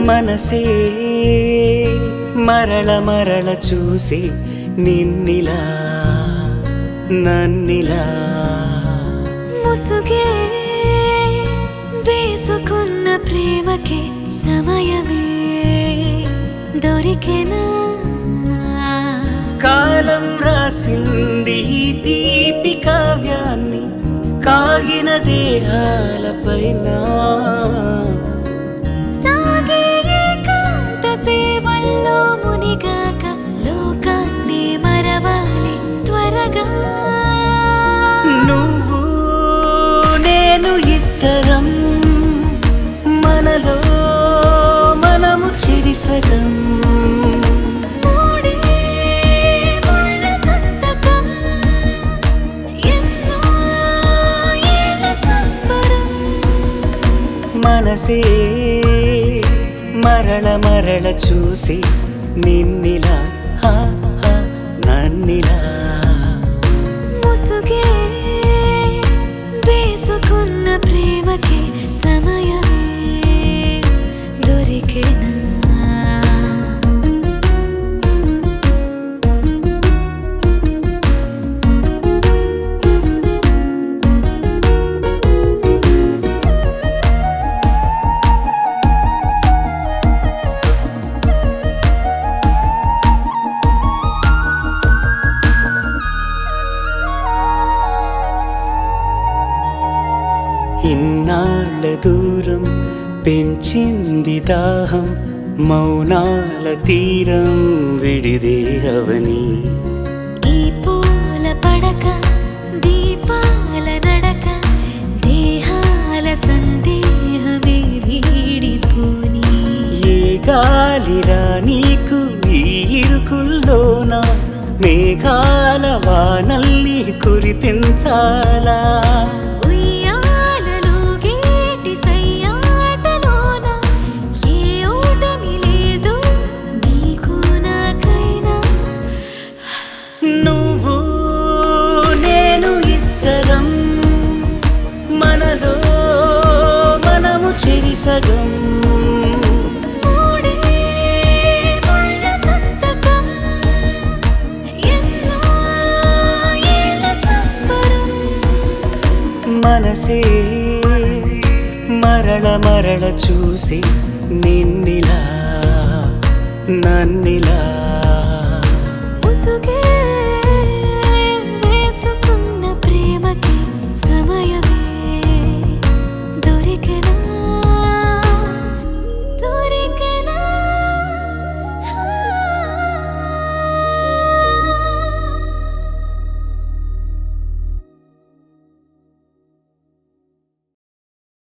మనసే మరల మరల చూసి నిన్నిలా నన్నిలా ముసుగే వేసుకున్న ప్రేమకి సమయమే దొరికెనా కాలం రాసింది ఈ తీపి కావ్యాన్ని కాగిన దేహాలపైన సాగే ఏకాంత సేవల్లో మునిగాక లోకాన్ని మరవాలి త్వరగా నువ్వు నేను ఇద్దరం మనలో మనము చెరిసగం మూడే ముళ్ళ సంతకం ఎన్నో ఏళ్ళ సంబరం మనసే మరల మరల చూసి నిన్నిలా హా, హా, నన్నిలా ముసుగే వేసుకున్న ప్రేమకి సమయమే దొరికెనా ఇన్నాళ్ళ దూరం పెంచింది దాహం మౌనాల తీరం విడిదే అవని ఈ పూల పడక దీపాల నడక దేహాల సందేహమే వీడిపోని ఏ గాలిరా నీకు ఈ ఇరుకుల్లోన మేఘాల వానల్లి కురిపించాలా ఉయ్యాలలో గేటి సయ్యాటలోన ఏ ఓటమి లేదు నీకు నాకైనా నువ్వు నేను ఇద్దరం మనలో మనము చెరిసగం మూడే ముళ్ళ సంతకం ఎన్నో ఏళ్ళ సంబరం మనసే మరల మరల చూసి నిన్నిలా నన్నిలా